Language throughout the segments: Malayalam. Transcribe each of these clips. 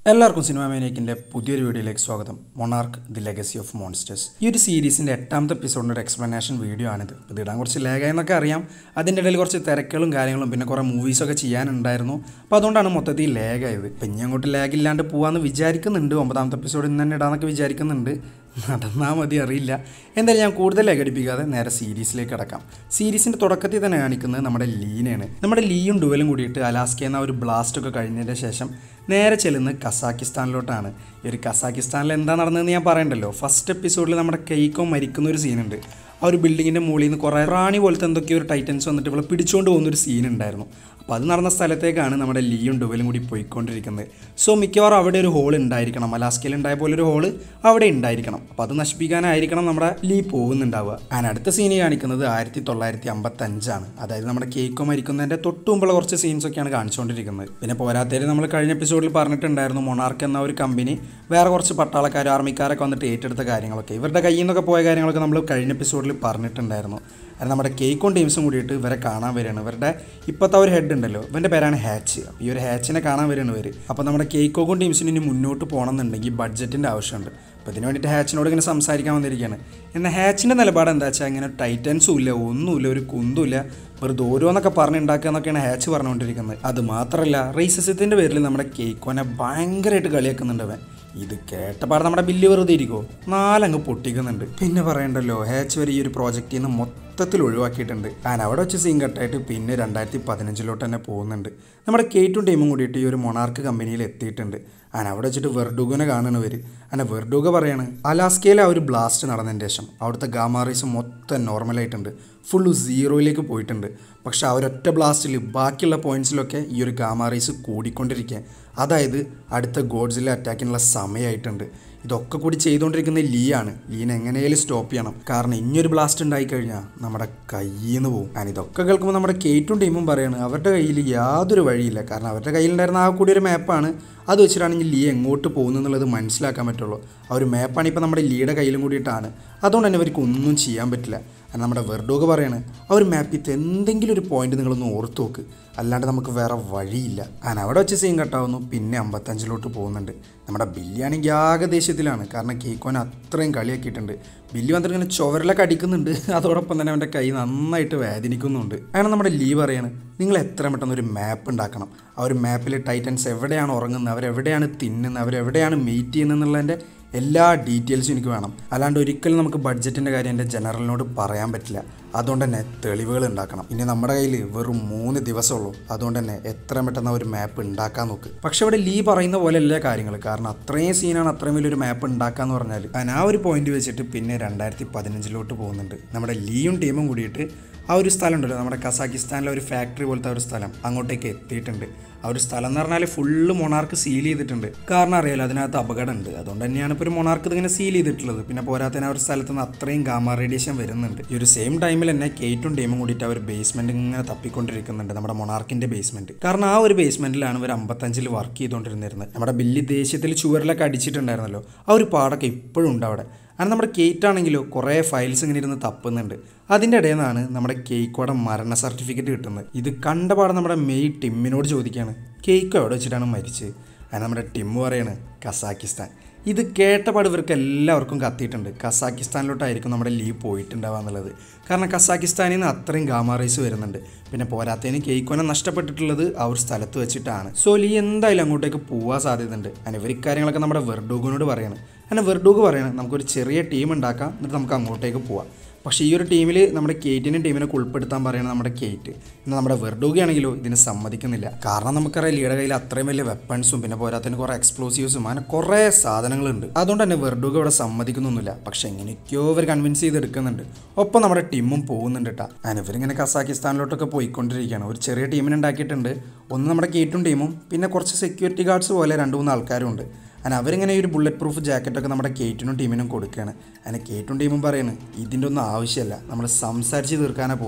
എല്ലാവർക്കും സിനിമ മേനേക്കിൻ്റെ പുതിയൊരു വീഡിയോയിലേക്ക് സ്വാഗതം Monarch the legacy of monsters ഈ ഒരു സീരീസിൻ്റെ എട്ടാമത്തെ എപ്പിസോഡിൻ്റെ ഒരു എക്സ്പ്ലനേഷൻ വീഡിയോ ആണിത് ഇത് ഇടാൻ കുറച്ച് ലേഖയെന്നൊക്കെ അറിയാം അതിൻ്റെ ഇടയിൽ കുറച്ച് തിരക്കുകളും കാര്യങ്ങളും പിന്നെ കുറേ മൂവീസൊക്കെ ചെയ്യാനുണ്ടായിരുന്നു അപ്പോൾ അതുകൊണ്ടാണ് മൊത്തത്തിൽ ലേഗായത് ഇപ്പം ഇനി അങ്ങോട്ട് ലേഗ് ഇല്ലാണ്ട് പോകാമെന്ന് വിചാരിക്കുന്നുണ്ട് ഒമ്പതാമത്തെ എപ്പിസോഡ് ഇന്ന് തന്നെ ഇടാന്നൊക്കെ വിചാരിക്കുന്നുണ്ട് നടന്നാൽ മതി അറിയില്ല എന്തായാലും ഞാൻ കൂടുതൽ ലേഖടിപ്പിക്കാതെ നേരെ സീരീസിലേക്ക് കടക്കാം സീരീസിൻ്റെ തുടക്കത്തിൽ തന്നെ കാണിക്കുന്നത് നമ്മുടെ ലീനയാണ് നമ്മുടെ ലീയും ഡുവലും കൂടിയിട്ട് അലാസ്കയിൽ നിന്ന് ആ ഒരു ബ്ലാസ്റ്റ് ഒക്കെ കഴിഞ്ഞതിന് ശേഷം നേരെ ചെല്ലുന്നത് കസാക്കിസ്ഥാനിലോട്ടാണ് ഈ ഒരു കസാക്കിസ്ഥാനിൽ എന്താ നടന്നതെന്ന് ഞാൻ പറയണ്ടല്ലോ ഫസ്റ്റ് എപ്പിസോഡിൽ നമ്മുടെ കെയ്ക്കോ മരിക്കുന്ന ഒരു സീനുണ്ട് ആ ഒരു ബിൽഡിങ്ങിൻ്റെ മുകളിൽ നിന്ന് കുറേ റാണി പോലത്തെ എന്തൊക്കെയോ ഒരു ടൈറ്റൻസ് വന്നിട്ട് ഇവിടെ പിടിച്ചുകൊണ്ട് പോകുന്ന ഒരു സീൻ ഉണ്ടായിരുന്നു അപ്പോൾ അത് നടന്ന സ്ഥലത്തേക്കാണ് നമ്മുടെ ലീയും ഡുവലും കൂടി പോയിക്കൊണ്ടിരിക്കുന്നത് സോ മിക്കവാറും അവിടെ ഒരു ഹോൾ ഉണ്ടായിരിക്കണം അലാസ്കയിൽ ഉണ്ടായ പോലെ ഒരു ഹോള് അവിടെ ഉണ്ടായിരിക്കണം അപ്പോൾ അത് നശിപ്പിക്കാനായിരിക്കണം നമ്മുടെ ലീ പോകുന്നുണ്ടാവുക അതിന് അടുത്ത സീന് കാണിക്കുന്നത് ആയിരത്തി തൊള്ളായിരത്തി അമ്പത്തഞ്ചാണ് അതായത് നമ്മുടെ കേക്കോ മരിക്കുന്നതിൻ്റെ തൊട്ട് മുമ്പുള്ള കുറച്ച് സീൻസ് ഒക്കെയാണ് കാണിച്ചുകൊണ്ടിരിക്കുന്നത് പിന്നെ പോരാത്തേര് നമ്മൾ കഴിഞ്ഞ എപ്പിസോഡിൽ പറഞ്ഞിട്ടുണ്ടായിരുന്നു മൊണാർക്ക് എന്ന ഒരു കമ്പനി വേറെ കുറച്ച് പട്ടാളക്കാർ ആർമിക്കാരൊക്കെ വന്നിട്ട് ഏറ്റെടുത്ത കാര്യങ്ങളൊക്കെ ഇവരുടെ കയ്യിൽ നിന്നൊക്കെ പോയ കാര്യങ്ങളൊക്കെ നമ്മൾ കഴിഞ്ഞ എപ്പിസോഡിൽ പറഞ്ഞിട്ടുണ്ടായിരുന്നു അത് നമ്മുടെ കേക്കോൺ ടീംസും കൂടിയിട്ട് ഇവരെ കാണാൻ വരികയാണ് ഇവരുടെ ഇപ്പോഴത്തെ ഒരു ഹെഡ് ഉണ്ടല്ലോ ഇവൻ്റെ പേരാണ് ഹാച്ച് അപ്പോൾ ഈ ഒരു ഹാച്ചിനെ കാണാൻ വരികയാണ് ഇവർ അപ്പോൾ നമ്മുടെ കേക്കോക്കോൺ ടീംസിന് ഇനി മുന്നോട്ട് പോകണം എന്നുണ്ടെങ്കിൽ ബഡ്ജറ്റിൻ്റെ ആവശ്യമുണ്ട് അപ്പോൾ ഇതിന് വേണ്ടിയിട്ട് ഹാച്ചിനോട് ഇങ്ങനെ സംസാരിക്കാൻ വന്നിരിക്കുകയാണ് എന്നാൽ ഹാച്ചിൻ്റെ നിലപാട് എന്താ വെച്ചാൽ ഇങ്ങനെ ടൈറ്റൻസും ഇല്ല ഒന്നുമില്ല ഒരു കുന്തുമില്ല വെറുതെ ഓരോന്നൊക്കെ പറഞ്ഞുണ്ടാക്കുക എന്നൊക്കെയാണ് ഹാച്ച് പറഞ്ഞുകൊണ്ടിരിക്കുന്നത് അത് മാത്രമല്ല റേസിസത്തിൻ്റെ പേരിൽ നമ്മുടെ കേക്കോനെ ഭയങ്കരമായിട്ട് കളിയാക്കുന്നുണ്ട് അവൻ ഇത് കേട്ടപാട് നമ്മുടെ ബില്ല് വെറുതെ ഇരിക്കുമോ നാലങ്ങ് പൊട്ടിക്കുന്നുണ്ട് പിന്നെ പറയണ്ടല്ലോ ഹാച്ച് വരെ ഈ ഒരു പ്രോജക്റ്റിൽ നിന്ന് മൊത്തത്തിൽ ഒഴിവാക്കിയിട്ടുണ്ട് ഞാൻ അവിടെ വെച്ച് സീൻ കട്ടായിട്ട് പിന്നെ രണ്ടായിരത്തി പതിനഞ്ചിലോട്ട് തന്നെ പോകുന്നുണ്ട് നമ്മുടെ കേറ്റും ടീമും കൂടിയിട്ട് ഈ ഒരു മൊണാർക്ക് കമ്പനിയിൽ എത്തിയിട്ടുണ്ട് ഞാൻ അവിടെ വെച്ചിട്ട് വെർഡുഗോനെ കാണണവർ അങ്ങനെ വെർഡുഗ പറയാണ് അലാസ്കയിലെ ആ ഒരു ബ്ലാസ്റ്റ് നടന്നതിന് ശേഷം അവിടുത്തെ ഗാമാറീസ് മൊത്തം നോർമലായിട്ടുണ്ട് ഫുള്ള് സീറോയിലേക്ക് പോയിട്ടുണ്ട് പക്ഷെ ആ ഒരൊറ്റ ബ്ലാസ്റ്റിൽ ബാക്കിയുള്ള പോയിന്റ്സിലൊക്കെ ഈ ഒരു ഗാമാറീസ് കൂടിക്കൊണ്ടിരിക്കുക അതായത് അടുത്ത ഗോഡ്സിലെ അറ്റാക്കിനുള്ള സമയമായിട്ടുണ്ട് ഇതൊക്കെ കൂടി ചെയ്തുകൊണ്ടിരിക്കുന്ന ലീ ആണ് ലീനെ എങ്ങനെയാലും സ്റ്റോപ്പ് ചെയ്യണം കാരണം ഇനിയൊരു ബ്ലാസ്റ്റ് ഉണ്ടായി കഴിഞ്ഞാൽ നമ്മുടെ കയ്യിൽ നിന്ന് പോകും ഞാൻ ഇതൊക്കെ കേൾക്കുമ്പോൾ നമ്മുടെ കേറ്റും ടീമും പറയാണ് അവരുടെ കയ്യിൽ യാതൊരു വഴിയില്ല കാരണം അവരുടെ കയ്യിലുണ്ടായിരുന്ന ആ കൂടി ഒരു മാപ്പാണ് അത് വെച്ചിട്ടാണെങ്കിൽ ലീ എങ്ങോട്ട് പോകുന്നു എന്നുള്ളത് മനസ്സിലാക്കാൻ പറ്റുള്ളൂ ആ ഒരു മാപ്പാണ് ഇപ്പോൾ നമ്മുടെ ലീയുടെ കയ്യിലും കൂടിയിട്ടാണ് അതുകൊണ്ട് തന്നെ അവർക്ക് ഒന്നും ചെയ്യാൻ പറ്റില്ല കാരണം നമ്മുടെ വെർഡോഗ് പറയാണ് ആ ഒരു മാപ്പിൽ എന്തെങ്കിലും ഒരു പോയിന്റ് നിങ്ങളൊന്ന് ഓർത്ത് നോക്ക് അല്ലാണ്ട് നമുക്ക് വേറെ വഴിയില്ല അങ്ങനെ അവിടെ വെച്ച് സീൻ കട്ടാവുന്നു പിന്നെ അമ്പത്തഞ്ചിലോട്ട് പോകുന്നുണ്ട് നമ്മുടെ ബില്ലിയാണെങ്കിൽ ആകെ ദേഷ്യത്തിലാണ് കാരണം കേക്കോൻ അത്രയും കളിയാക്കിയിട്ടുണ്ട് ബില്ലി വന്നിട്ട് ഇങ്ങനെ ചുവരിലൊക്കെ അടിക്കുന്നുണ്ട് അതോടൊപ്പം തന്നെ അവൻ്റെ കൈ നന്നായിട്ട് വേദനിക്കുന്നുണ്ട് അങ്ങനെ നമ്മുടെ ലീ പറയാണ് നിങ്ങൾ എത്ര പെട്ടെന്ന് ഒരു മാപ്പ് ഉണ്ടാക്കണം ആ ഒരു മാപ്പിൽ ടൈറ്റൻസ് എവിടെയാണ് ഉറങ്ങുന്നത് അവരെവിടെയാണ് തിന്നുന്നത് അവരെവിടെയാണ് മീറ്റ് ചെയ്യുന്നത് എന്നുള്ളതിൻ്റെ എല്ലാ ഡീറ്റെയിൽസും എനിക്ക് വേണം അല്ലാണ്ട് ഒരിക്കലും നമുക്ക് ബഡ്ജറ്റിൻ്റെ കാര്യം എൻ്റെ ജനറലിനോട് പറയാൻ പറ്റില്ല അതുകൊണ്ട് തന്നെ തെളിവുകൾ ഉണ്ടാക്കണം ഇനി നമ്മുടെ കയ്യിൽ വെറും മൂന്ന് ദിവസമുള്ളൂ അതുകൊണ്ട് തന്നെ എത്ര പെട്ടെന്ന് ഒരു മാപ്പ് ഉണ്ടാക്കാൻ നോക്ക് പക്ഷെ ഇവിടെ ലീ പറയുന്ന പോലെ എല്ലാ കാര്യങ്ങൾ കാരണം അത്രയും സീനാണ് അത്രയും വലിയൊരു മാപ്പ് ഉണ്ടാക്കാന്ന് പറഞ്ഞാൽ ഞാൻ ആ ഒരു പോയിന്റ് വെച്ചിട്ട് പിന്നെ രണ്ടായിരത്തി പതിനഞ്ചിലോട്ട് പോകുന്നുണ്ട് നമ്മുടെ ലീയും ടീമും കൂടിയിട്ട് ആ ഒരു സ്ഥലം ഉണ്ടല്ലോ നമ്മുടെ കസാക്കിസ്ഥാനിലെ ഒരു ഫാക്ടറി പോലത്തെ ഒരു സ്ഥലം അങ്ങോട്ടേക്ക് എത്തിയിട്ടുണ്ട് ആ ഒരു സ്ഥലം എന്ന് പറഞ്ഞാൽ ഫുള്ള് മൊണാർക്ക് സീൽ ചെയ്തിട്ടുണ്ട് കാരണം അറിയാലോ അതിനകത്ത് അപകടമുണ്ട് അതുകൊണ്ട് തന്നെയാണ് ഇപ്പോൾ ഒരു മൊണാർക്ക് ഇതിങ്ങനെ സീൽ ചെയ്തിട്ടുള്ളത് പിന്നെ പോരാത്തതിന് ആ ഒരു സ്ഥലത്ത് നിന്ന് അത്രയും ഗാമ റേഡിയേഷൻ വരുന്നുണ്ട് ഈ ഒരു സെയിം ടൈമിൽ തന്നെ കേറ്റും ടീമും കൂടിയിട്ട് ആ ഒരു ബേസ്മെന്റ് ഇങ്ങനെ തപ്പിക്കൊണ്ടിരിക്കുന്നുണ്ട് നമ്മുടെ മൊണാർക്കിന്റെ ബേസ്മെന്റ് കാരണം ആ ഒരു ബേസ്മെന്റിലാണ് ഇവർ അമ്പത്തഞ്ചിൽ വർക്ക് ചെയ്തുകൊണ്ടിരുന്നിരുന്നത് നമ്മുടെ ബില്ലി ദേഷ്യത്തിൽ ചുവരിലൊക്കെ അടിച്ചിട്ടുണ്ടായിരുന്നല്ലോ ആ ഒരു പാടൊക്കെ ഇപ്പോഴും ഉണ്ട് അവിടെ അങ്ങനെ നമ്മുടെ കേറ്റ് ആണെങ്കിലോ കുറേ ഫയൽസ് ഇങ്ങനെ ഇരുന്ന് തപ്പുന്നുണ്ട് അതിൻ്റെ ഇടയിൽ നിന്നാണ് നമ്മുടെ കേക്കോടെ മരണ സർട്ടിഫിക്കറ്റ് കിട്ടുന്നത് ഇത് കണ്ടപാടെ നമ്മുടെ മെയ് ടിമ്മിനോട് ചോദിക്കുകയാണ് കേക്ക് എവിടെ വെച്ചിട്ടാണ് മരിച്ചത് അങ്ങനെ നമ്മുടെ ടിമ്മ് പറയാണ് കസാക്കിസ്ഥാൻ ഇത് കേട്ടപാട് ഇവർക്ക് എല്ലാവർക്കും കത്തിയിട്ടുണ്ട് കസാക്കിസ്ഥാനിലോട്ടായിരിക്കും നമ്മുടെ ലീവ് പോയിട്ടുണ്ടാവുക എന്നുള്ളത് കാരണം കസാക്കിസ്ഥാനിൽ നിന്ന് അത്രയും ഗാമാറൈസ് വരുന്നുണ്ട് പിന്നെ പോരാത്തതിന് കേക്കോനെ നഷ്ടപ്പെട്ടിട്ടുള്ളത് ആ ഒരു സ്ഥലത്ത് വെച്ചിട്ടാണ് സോ ലീ എന്തായാലും അങ്ങോട്ടേക്ക് പോകാൻ സാധ്യതയുണ്ട് അങ്ങനെ ഇവർ ഇക്കാര്യങ്ങളൊക്കെ നമ്മുടെ വെർഡൂഗിനോട് പറയാണ് അങ്ങനെ വെർഡൂഗ് പറയണം നമുക്കൊരു ചെറിയ ടീം ഉണ്ടാക്കാം എന്നിട്ട് നമുക്ക് അങ്ങോട്ടേക്ക് പോവാം പക്ഷേ ഈ ഒരു ടീമിൽ നമ്മുടെ കേറ്റിനും ടീമിനൊക്കെ ഉൾപ്പെടുത്താൻ പറയണത് നമ്മുടെ കേറ്റ് എന്നാൽ നമ്മുടെ വെർഡൂഗയാണെങ്കിലോ ഇതിന് സമ്മതിക്കുന്നില്ല കാരണം നമുക്കറിയാം ലീയുടെ കയ്യിൽ അത്രയും വലിയ വെപ്പൺസും പിന്നെ പോരാത്തതിന് കുറേ എക്സ്പ്ലോസീവ്സും അങ്ങനെ കുറേ സാധനങ്ങളുണ്ട് അതുകൊണ്ട് തന്നെ വെർഡൂഗ് ഇവിടെ സമ്മതിക്കുന്നൊന്നുമില്ല പക്ഷേ എങ്ങനെയൊക്കെയോ ഇവർ കൺവിൻസ് ചെയ്തെടുക്കുന്നുണ്ട് ഒപ്പം നമ്മുടെ ടീമും പോകുന്നുണ്ട് കേട്ടോ അങ്ങനെ ഇവരിങ്ങനെ കസാക്കിസ്ഥാനിലോട്ടൊക്കെ പോയിക്കൊണ്ടിരിക്കുകയാണ് ഒരു ചെറിയ ടീമിനെ ഉണ്ടാക്കിയിട്ടുണ്ട് ഒന്ന് നമ്മുടെ കേറ്റും ടീമും പിന്നെ കുറച്ച് സെക്യൂരിറ്റി ഗാർഡ്സ് പോലെ രണ്ട് മൂന്ന് ആൾക്കാരും ഉണ്ട് അങ്ങനെ അവരിങ്ങനെ ഈ ഒരു ബുള്ളറ്റ് പ്രൂഫ് ജാക്കറ്റൊക്കെ നമ്മുടെ കേറ്റിനും ടീമിനും കൊടുക്കുകയാണ് അങ്ങനെ കേറ്റും ടീമും പറയുന്നത് ഇതിൻ്റെ ഒന്നും ആവശ്യമില്ല നമ്മൾ സംസാരിച്ച് തീർക്കാനാണ് പോകുന്നത്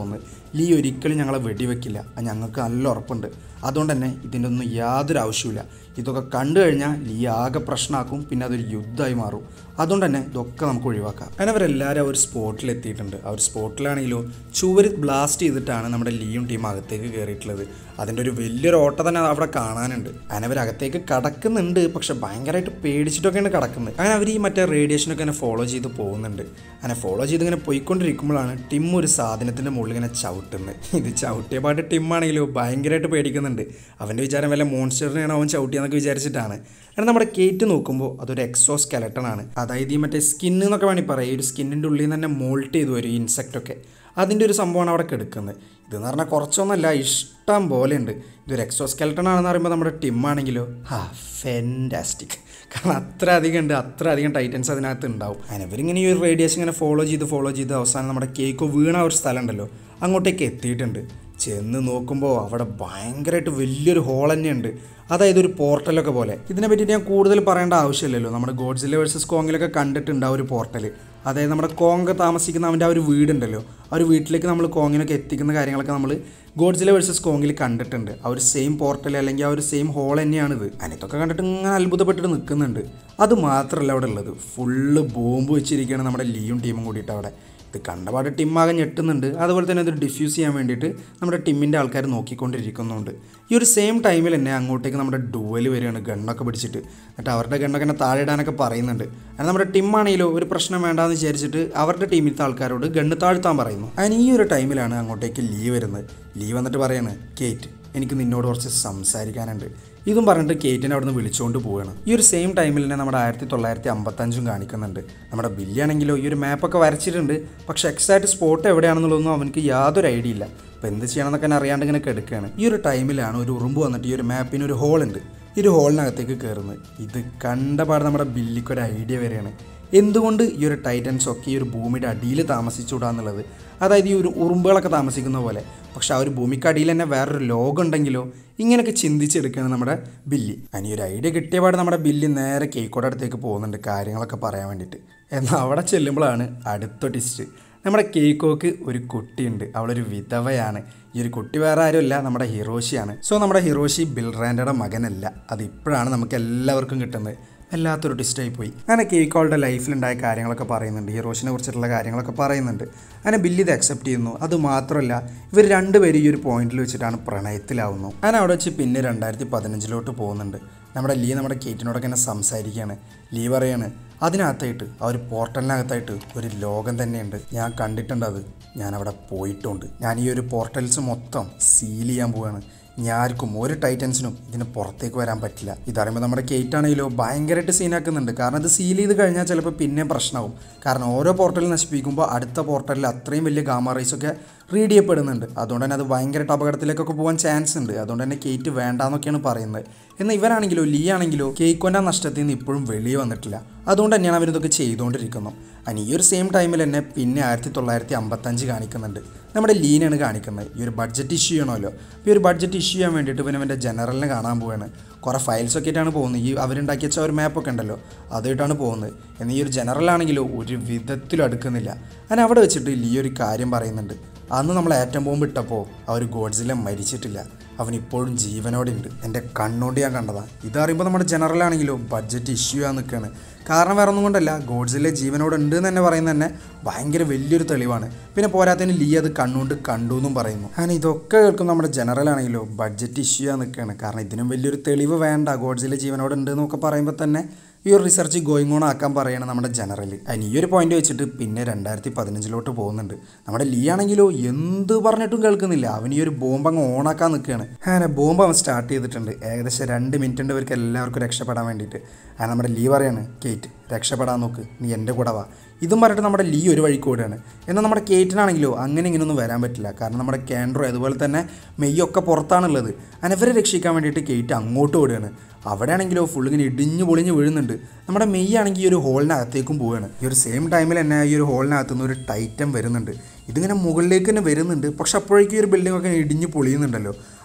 ലീ ഒരിക്കലും ഞങ്ങളെ വെടിവെക്കില്ല അത് ഞങ്ങൾക്ക് നല്ല ഉറപ്പുണ്ട് അതുകൊണ്ട് തന്നെ ഇതിൻ്റെ ഒന്നും യാതൊരു ആവശ്യമില്ല ഇതൊക്കെ കണ്ടു കഴിഞ്ഞാൽ ലീ ആകെ പ്രശ്നമാക്കും പിന്നെ അതൊരു യുദ്ധമായി മാറും അതുകൊണ്ട് തന്നെ ഇതൊക്കെ നമുക്ക് ഒഴിവാക്കാം അങ്ങനെ അവരെല്ലാവരും ആ ഒരു സ്പോട്ടിൽ എത്തിയിട്ടുണ്ട് ആ ഒരു സ്പോട്ടിലാണെങ്കിലോ ചുവര് ബ്ലാസ്റ്റ് ചെയ്തിട്ടാണ് നമ്മുടെ ലീയും ടീം അകത്തേക്ക് കയറിയിട്ടുള്ളത് അതിൻ്റെ ഒരു വലിയൊരു ഓട്ട തന്നെ അവിടെ കാണാനുണ്ട് അങ്ങനെ അവർ അകത്തേക്ക് കടക്കുന്നുണ്ട് പക്ഷെ ഭയങ്കരമായിട്ട് പേടിച്ചിട്ടൊക്കെയാണ് കിടക്കുന്നത് അങ്ങനെ അവർ ഈ മറ്റേ റേഡിയേഷനൊക്കെ ഇങ്ങനെ ഫോളോ ചെയ്ത് പോകുന്നുണ്ട് അങ്ങനെ ഫോളോ ചെയ്ത് ഇങ്ങനെ പോയിക്കൊണ്ടിരിക്കുമ്പോഴാണ് ടിം ഒരു സാധനത്തിൻ്റെ മുകളിൽ ഇങ്ങനെ ചവിട്ടുന്നത് ഇത് ചവിട്ടിയ പാട്ട് ടിമ്മാണെങ്കിലോ ഭയങ്കരമായിട്ട് പേടിക്കുന്നുണ്ട് അവൻ്റെ വിചാരം വല്ല മോൺസ്റ്ററിനെയാണ് അവൻ ചവിട്ടിയെന്നൊക്കെ വിചാരിച്ചിട്ടാണ് കാരണം നമ്മുടെ കേറ്റ് നോക്കുമ്പോൾ അതൊരു എക്സോ സ്കെലട്ടൺ ആണ് അതായത് ഈ മറ്റേ സ്കിന്ന് എന്നൊക്കെ വേണമെങ്കിൽ പറയാം ഈ ഒരു സ്കിന്നിൻ്റെ ഉള്ളിൽ നിന്ന് തന്നെ മോൾട്ട് ചെയ്തു വരും ഈ ഇൻസെക്റ്റൊക്കെ അതിൻ്റെ ഒരു സംഭവമാണ് അവിടെ കിടക്കുന്നത് ഇതെന്ന് പറഞ്ഞാൽ കുറച്ചൊന്നുമല്ല ഇഷ്ടം പോലെ ഉണ്ട് ഇതൊരു എക്സോ സ്കെലട്ടൺ ആണെന്ന് പറയുമ്പോൾ നമ്മുടെ ടിമ്മാണെങ്കിലോ ഹാ ഫെൻറ്റാസ്റ്റിക് കാരണം അത്ര അധികം ഉണ്ട് അത്ര അധികം ടൈറ്റൻസ് അതിനകത്ത് ഉണ്ടാവും അങ്ങനെ ഇവരിങ്ങനെ ഈ ഒരു റേഡിയേഷൻ ഇങ്ങനെ ഫോളോ ചെയ്ത് ഫോളോ ചെയ്ത് അവസാനം നമ്മുടെ കേക്കോ വീണ ഒരു സ്ഥലം ഉണ്ടല്ലോ അങ്ങോട്ടേക്ക് എത്തിയിട്ടുണ്ട് ചെന്ന് നോക്കുമ്പോൾ അവിടെ ഭയങ്കരമായിട്ട് വലിയൊരു ഹോൾ തന്നെയുണ്ട് അതായത് ഒരു പോർട്ടലൊക്കെ പോലെ ഇതിനെ പറ്റിയിട്ട് ഞാൻ കൂടുതൽ പറയേണ്ട ആവശ്യമില്ലല്ലോ നമ്മുടെ ഗോഡ്സിലെ വേഴ്സസ് കോങ്ങിലൊക്കെ കണ്ടിട്ടുണ്ട് ആ ഒരു പോർട്ടൽ അതായത് നമ്മുടെ കോങ്ക താമസിക്കുന്ന അവൻ്റെ ആ ഒരു വീടുണ്ടല്ലോ ആ ഒരു വീട്ടിലേക്ക് നമ്മൾ കോങ്ങിനൊക്കെ എത്തിക്കുന്ന കാര്യങ്ങളൊക്കെ നമ്മൾ ഗോഡ്സിലെ വേഴ്സസ് കോങ്ങിൽ കണ്ടിട്ടുണ്ട് ആ ഒരു സെയിം പോർട്ടൽ അല്ലെങ്കിൽ ആ ഒരു സെയിം ഹോൾ തന്നെയാണിത് അതിനൊക്കെ കണ്ടിട്ട് ഇങ്ങനെ അത്ഭുതപ്പെട്ടിട്ട് നിൽക്കുന്നുണ്ട് അത് മാത്രമല്ല അവിടെ ഉള്ളത് ഫുള്ള് ബോംബ് വെച്ചിരിക്കുകയാണ് നമ്മുടെ ലീയും ടീമും കൂടിയിട്ട് അവിടെ ഇത് കണ്ടപാട് ടിമ്മാകെ ഞെട്ടുന്നുണ്ട് അതുപോലെ തന്നെ അത് ഡിഫ്യൂസ് ചെയ്യാൻ വേണ്ടിയിട്ട് നമ്മുടെ ടിമ്മിൻ്റെ ആൾക്കാർ നോക്കിക്കൊണ്ടിരിക്കുന്നുണ്ട് ഈ ഒരു സെയിം ടൈമിൽ തന്നെ അങ്ങോട്ടേക്ക് നമ്മുടെ ഡുവൽ വരികയാണ് ഗണ്ണൊക്കെ പിടിച്ചിട്ട് എന്നിട്ട് അവരുടെ ഗണ്ണൊക്കെ എന്നെ താഴെ ഇടാനൊക്കെ പറയുന്നുണ്ട് അത് നമ്മുടെ ടീമാണെങ്കിലോ ഒരു പ്രശ്നം വേണ്ടാന്ന് വിചാരിച്ചിട്ട് അവരുടെ ടീമിലത്തെ ആൾക്കാരോട് ഗണ്ണ് താഴ്ത്താൻ പറയുന്നു അതിന് ഈ ഒരു ടൈമിലാണ് അങ്ങോട്ടേക്ക് ലീ വരുന്നത് ലീ വന്നിട്ട് പറയാണ് കേറ്റ് എനിക്ക് നിന്നോട് കുറച്ച് സംസാരിക്കാനുണ്ട് ഇതും പറഞ്ഞിട്ട് കേറ്റിനെ അവിടെ നിന്ന് വിളിച്ചുകൊണ്ട് പോവുകയാണ് ഈ ഒരു സെയിം ടൈമിൽ തന്നെ നമ്മുടെ ആയിരത്തി തൊള്ളായിരത്തി അമ്പത്തഞ്ചും കാണിക്കുന്നുണ്ട് നമ്മുടെ ബില്ലിയാണെങ്കിലോ ഈ ഒരു മാപ്പൊക്കെ വരച്ചിട്ടുണ്ട് പക്ഷെ എക്സാക്ട് സ്പോട്ട് എവിടെയാണെന്നുള്ളതൊന്നും അവനക്ക് യാതൊരു ഐഡിയ ഇല്ല അപ്പോൾ എന്ത് ചെയ്യണമെന്നൊക്കെ തന്നെ അറിയാണ്ട് ഇങ്ങനെ കിടക്കുകയാണ് ഈ ഒരു ടൈമിലാണ് ഒരു ഉറുമ്പ് വന്നിട്ട് ഈ ഒരു മാപ്പിന് ഒരു ഹോൾ ഉണ്ട് ഈ ഒരു ഹോളിനകത്തേക്ക് കയറുന്നത് ഇത് കണ്ടപാട് നമ്മുടെ ബില്ലിക്ക് ഒരു ഐഡിയ വരികയാണ് എന്തുകൊണ്ട് ഈ ഒരു ടൈറ്റൻസ് ഒക്കെ ഈ ഒരു ഭൂമിയുടെ അടിയിൽ താമസിച്ചുകൂടാന്നുള്ളത് അതായത് ഈ ഒരു ഉറുമ്പുകളൊക്കെ താമസിക്കുന്ന പോലെ പക്ഷെ ആ ഒരു ഭൂമിക്കടിയിൽ തന്നെ വേറൊരു ലോകം ഉണ്ടെങ്കിലോ ഇങ്ങനെയൊക്കെ ചിന്തിച്ചെടുക്കുകയാണ് നമ്മുടെ ബില്ലി അതിന് ഈ ഒരു ഐഡിയ കിട്ടിയപാട് നമ്മുടെ ബില്ലി നേരെ കേക്കോടെ അടുത്തേക്ക് പോകുന്നുണ്ട് കാര്യങ്ങളൊക്കെ പറയാൻ വേണ്ടിയിട്ട് എന്നാൽ അവിടെ ചെല്ലുമ്പോഴാണ് അടുത്ത ടിസ്റ്റ് നമ്മുടെ കേക്കോക്ക് ഒരു കുട്ടിയുണ്ട് അവളൊരു വിധവയാണ് ഈ ഒരു കുട്ടി വേറെ ആരുമല്ല നമ്മുടെ ഹിറോഷിയാണ് സോ നമ്മുടെ ഹിറോഷി ബിൽറാൻഡയുടെ മകനല്ല അത് ഇപ്പോഴാണ് നമുക്ക് എല്ലാവർക്കും കിട്ടുന്നത് വല്ലാത്തൊരു ടിസ്റ്റായി പോയി അങ്ങനെ കേക്കോളുടെ ലൈഫിലുണ്ടായ കാര്യങ്ങളൊക്കെ പറയുന്നുണ്ട് ഹീറോഷിനെ കുറിച്ചിട്ടുള്ള കാര്യങ്ങളൊക്കെ പറയുന്നുണ്ട് അങ്ങനെ ബില്ല് ഇത് അക്സെപ്റ്റ് ചെയ്യുന്നു അത് മാത്രമല്ല ഇവർ രണ്ടുപേരും ഈ ഒരു പോയിന്റിൽ വെച്ചിട്ടാണ് പ്രണയത്തിലാവുന്നു അങ്ങനെ അവിടെ വെച്ച് പിന്നെ രണ്ടായിരത്തി പതിനഞ്ചിലോട്ട് പോകുന്നുണ്ട് നമ്മുടെ ലീ നമ്മുടെ കേറ്റിനോടൊക്കെ ഇങ്ങനെ സംസാരിക്കുകയാണ് ലീ പറയാണ് അതിനകത്തായിട്ട് ആ ഒരു പോർട്ടലിനകത്തായിട്ട് ഒരു ലോകം തന്നെയുണ്ട് ഞാൻ കണ്ടിട്ടുണ്ട് അത് ഞാൻ അവിടെ പോയിട്ടുണ്ട് ഞാൻ ഈ ഒരു പോർട്ടൽസ് മൊത്തം സീൽ ചെയ്യാൻ പോവാണ് ഇനി ആർക്കും ഒരു ടൈറ്റൻസിനും ഇതിന് പുറത്തേക്ക് വരാൻ പറ്റില്ല ഇതറിയുമ്പോൾ നമ്മുടെ കേറ്റ് ആണെങ്കിലോ ഭയങ്കരമായിട്ട് സീനാക്കുന്നുണ്ട് കാരണം ഇത് സീൽ ചെയ്ത് കഴിഞ്ഞാൽ ചിലപ്പോൾ പിന്നെ പ്രശ്നമാവും കാരണം ഓരോ പോർട്ടൽ നശിപ്പിക്കുമ്പോൾ അടുത്ത പോർട്ടലിൽ അത്രയും വലിയ ഗാമ റൈസ് ഒക്കെ റീഡ് ചെയ്യപ്പെടുന്നുണ്ട് അതുകൊണ്ട് തന്നെ അത് ഭയങ്കരമായിട്ട് അപകടത്തിലേക്കൊക്കെ പോകാൻ ചാൻസ് ഉണ്ട് അതുകൊണ്ട് തന്നെ കേറ്റ് വേണ്ടാന്നൊക്കെയാണ് പറയുന്നത് എന്നാൽ ഇവരാണെങ്കിലോ ലീ ആണെങ്കിലോ കേക്കോൻ്റെ നഷ്ടത്തിൽ നിന്ന് ഇപ്പോഴും വെളിയെ വന്നിട്ടില്ല അതുകൊണ്ട് തന്നെയാണ് അവരിതൊക്കെ ചെയ്തുകൊണ്ടിരിക്കുന്നത് അതിന് ഈ ഒരു സെയിം ടൈമിൽ തന്നെ പിന്നെ ആയിരത്തി തൊള്ളായിരത്തി അമ്പത്തഞ്ച് കാണിക്കുന്നുണ്ട് നമ്മുടെ ലീനാണ് കാണിക്കുന്നത് ഈ ഒരു ബഡ്ജറ്റ് ഇഷ്യൂ ചെയ്യണമല്ലോ അപ്പോൾ ഈ ഒരു ബഡ്ജറ്റ് ഇഷ്യൂ ചെയ്യാൻ വേണ്ടിയിട്ട് ഇവൻ അവൻ്റെ ജനറലിനെ കാണാൻ പോവുകയാണ് കുറേ ഫയൽസ് ഒക്കെ ആയിട്ടാണ് പോകുന്നത് ഈ അവരുണ്ടാക്കി വെച്ച ഒരു മാപ്പൊക്കെ ഉണ്ടല്ലോ അതായിട്ടാണ് പോകുന്നത് എന്നാൽ ഈ ഒരു ജനറലാണെങ്കിലോ ഒരു വിധത്തിലും അടുക്കുന്നില്ല അങ്ങനെ അവിടെ വെച്ചിട്ട് ലീ ഒരു കാര്യം പറയുന്നുണ്ട് അന്ന് നമ്മൾ ആറ്റം ബോംബ് ഇട്ടപ്പോൾ ആ ഒരു ഗോഡ്സിലെ മരിച്ചിട്ടില്ല അവൻ ഇപ്പോഴും ജീവനോടെ ഉണ്ട് എൻ്റെ കണ്ണുകൊണ്ട് ഞാൻ കണ്ടതാണ് ഇതറിയുമ്പോൾ നമ്മുടെ ജനറലാണെങ്കിലോ ബഡ്ജറ്റ് ഇഷ്യൂ ആകാൻ നിൽക്കുകയാണ് കാരണം വേറെ ഒന്നും കൊണ്ടല്ല ഗോഡ്സിലെ ജീവനോട് ഉണ്ട് എന്ന് തന്നെ പറയുന്നത് തന്നെ ഭയങ്കര വലിയൊരു തെളിവാണ് പിന്നെ പോരാത്തതിന് ലീ അത് കണ്ണുകൊണ്ട് കണ്ടു എന്നും പറയുന്നു അങ്ങനെ ഇതൊക്കെ കേൾക്കും നമ്മുടെ ജനറൽ ആണെങ്കിലോ ബഡ്ജറ്റ് ഇഷ്യൂ ആകാൻ നിൽക്കുകയാണ് കാരണം ഇതിനും വലിയൊരു തെളിവ് വേണ്ട ഗോഡ്സിലെ ജീവനോട് ഉണ്ട് എന്നൊക്കെ പറയുമ്പോൾ തന്നെ ഈ ഒരു റിസർച്ച് ഗോയിങ് ഓൺ ആക്കാൻ പറയണം നമ്മുടെ ജനറൽ അതിന് ഈ ഒരു പോയിന്റ് വെച്ചിട്ട് പിന്നെ രണ്ടായിരത്തി പതിനഞ്ചിലോട്ട് പോകുന്നുണ്ട് നമ്മുടെ ലീ ആണെങ്കിലോ എന്ത് പറഞ്ഞിട്ടും കേൾക്കുന്നില്ല അവൻ ഈ ഒരു ബോംബ് അങ്ങ് ഓണാക്കാൻ നിൽക്കുകയാണ് അങ്ങനെ ബോംബ് അവൻ സ്റ്റാർട്ട് ചെയ്തിട്ടുണ്ട് ഏകദേശം രണ്ട് മിനിറ്റ് ഉണ്ട് ഇവർക്ക് എല്ലാവർക്കും രക്ഷപ്പെടാൻ വേണ്ടിയിട്ട് അങ്ങനെ നമ്മുടെ ലീ പറയാണ് കേറ്റ് രക്ഷപ്പെടാൻ നോക്ക് നീ എൻ്റെ കൂടെ വാ ഇതും പറഞ്ഞിട്ട് നമ്മുടെ ലീ ഒരു വഴിക്ക് ഓടുകയാണ് എന്നാൽ നമ്മുടെ കേറ്റിനാണെങ്കിലോ അങ്ങനെ ഇങ്ങനെയൊന്നും വരാൻ പറ്റില്ല കാരണം നമ്മുടെ കാൻഡ്രോ അതുപോലെ തന്നെ മെയ്യൊക്കെ പുറത്താണുള്ളത് അങ്ങനെ ഇവരെ രക്ഷിക്കാൻ വേണ്ടിയിട്ട് കേറ്റ് അങ്ങോട്ട് ഓടുകയാണ് അവിടെ ആണെങ്കിലോ ഫുൾ ഇങ്ങനെ ഇടിഞ്ഞു പൊളിഞ്ഞ് വീഴുന്നുണ്ട് നമ്മുടെ മെയ് ആണെങ്കിൽ ഈ ഒരു ഹോളിനകത്തേക്കും പോവുകയാണ് ഈ ഒരു സെയിം ടൈമിൽ തന്നെ ഈ ഒരു ഹോളിനകത്ത് നിന്ന് ഒരു ടൈറ്റം വരുന്നുണ്ട് ഇതിങ്ങനെ മുകളിലേക്ക് തന്നെ വരുന്നുണ്ട് പക്ഷെ അപ്പോഴേക്കും ഈ ഒരു ബിൽഡിംഗ് ഒക്കെ ഇടിഞ്ഞ് പൊളിയുന്നുണ്ടല്ലോ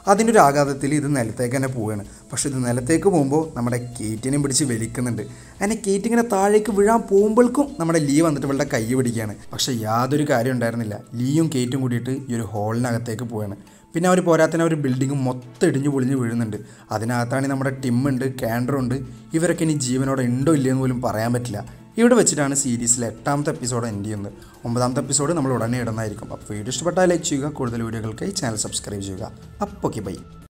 അതിൻ്റെ ഒരു ആഘാതത്തിൽ ഇത് നിലത്തേക്ക് തന്നെ പോവുകയാണ് പക്ഷേ ഇത് നിലത്തേക്ക് പോകുമ്പോൾ നമ്മുടെ കേറ്റിനെയും പിടിച്ച് വലിക്കുന്നുണ്ട് അങ്ങനെ കേറ്റ് ഇങ്ങനെ താഴേക്ക് വീഴാൻ പോകുമ്പോഴേക്കും നമ്മുടെ ലീ വന്നിട്ട് ഇവളുടെ കൈ പിടിക്കുകയാണ് പക്ഷേ യാതൊരു കാര്യം ഉണ്ടായിരുന്നില്ല ലീയും കേറ്റും കൂടിയിട്ട് ഈ ഒരു ഹോളിനകത്തേക്ക് പോവുകയാണ് പിന്നെ അവർ പോരാത്തിന് ഒരു ബിൽഡിംഗ് മൊത്തം ഇടിഞ്ഞു പൊളിഞ്ഞ് വീഴുന്നുണ്ട് അതിനകത്താണ് നമ്മുടെ ടിമ്മുണ്ട് കാൻഡറുണ്ട് ഇവരൊക്കെ ഇനി ജീവനോടെ ഉണ്ടോ ഇല്ലയെന്ന് പോലും പറയാൻ പറ്റില്ല ഇവിടെ വെച്ചിട്ടാണ് സീരീസിലെ എട്ടാമത്തെ എപ്പിസോഡ് എൻഡ് ചെയ്യുന്നത് ഒമ്പതാമത്തെ എപ്പിസോഡ് നമ്മൾ ഉടനെ ഇടുന്നതായിരിക്കും അപ്പോൾ വീഡിയോ ഇഷ്ടപ്പെട്ടാൽ ലൈക്ക് ചെയ്യുക കൂടുതൽ വീഡിയോകൾക്കായി ചാനൽ സബ്സ്ക്രൈബ് ചെയ്യുക അപ്പോൾ ഓക്കെ ബൈ